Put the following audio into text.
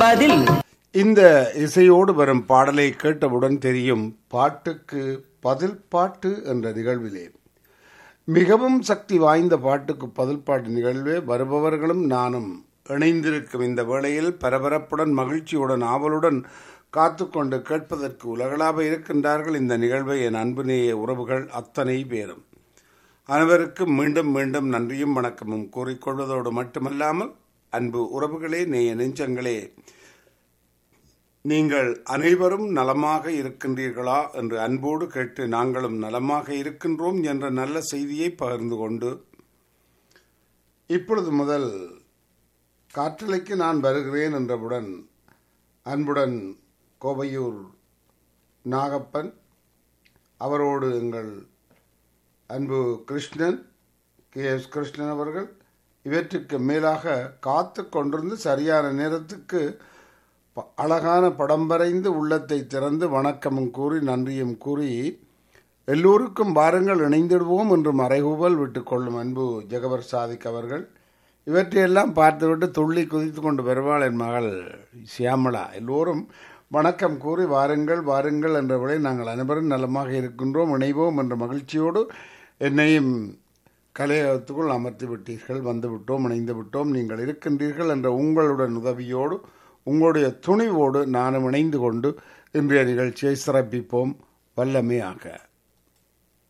பதில் இந்த இசையோடு வரும் பாடலை கேட்டவுடன் தெரியும் பாட்டுக்கு பதில் பாட்டு என்ற நிகழ்விலே மிகவும் சக்தி வாய்ந்த பாட்டுக்கு பதில் பாட்டு நிகழ்வே வருபவர்களும் நானும் இணைந்திருக்கும் இந்த வேளையில் பரபரப்புடன் மகிழ்ச்சியுடன் ஆவலுடன் காத்துக்கொண்டு கேட்பதற்கு உலகளாக இருக்கின்றார்கள் இந்த நிகழ்வை என் அன்பு நேய உறவுகள் அத்தனை பேரும் அனைவருக்கும் மீண்டும் மீண்டும் நன்றியும் வணக்கமும் கூறிக்கொள்வதோடு மட்டுமல்லாமல் அன்பு உறவுகளே நேய நெஞ்சங்களே நீங்கள் அனைவரும் நலமாக இருக்கின்றீர்களா என்று அன்போடு கேட்டு நாங்களும் நலமாக இருக்கின்றோம் என்ற நல்ல செய்தியை பகிர்ந்து கொண்டு இப்பொழுது முதல் காற்றலைக்கு நான் வருகிறேன் என்றவுடன் அன்புடன் கோவையூர் நாகப்பன் அவரோடு எங்கள் அன்பு கிருஷ்ணன் கே எஸ் கிருஷ்ணன் அவர்கள் இவற்றுக்கு மேலாக காத்து கொண்டிருந்து சரியான நேரத்துக்கு ப- அழகான படம் வரைந்து உள்ளத்தை திறந்து வணக்கமும் கூறி நன்றியும் கூறி எல்லோருக்கும் வாருங்கள் இணைந்திடுவோம் என்று மறைகூவல் விட்டு கொள்ளும் அன்பு ஜெகவர் சாதிக் அவர்கள் இவற்றையெல்லாம் பார்த்துவிட்டு துள்ளி குதித்து கொண்டு வருவாள் என் மகள் சியாமளா எல்லோரும் வணக்கம் கூறி வாருங்கள் வாருங்கள் என்றவளை நாங்கள் அனைவரும் நலமாக இருக்கின்றோம் இணைவோம் என்ற மகிழ்ச்சியோடு என்னையும் கலையகத்துக்குள் அமர்த்தி விட்டீர்கள் வந்து விட்டோம் இணைந்து விட்டோம் நீங்கள் இருக்கின்றீர்கள் என்ற உங்களுடன் உதவியோடு உங்களுடைய துணிவோடு நானும் இணைந்து கொண்டு இன்றைய நிகழ்ச்சியை சிறப்பிப்போம் வல்லமையாக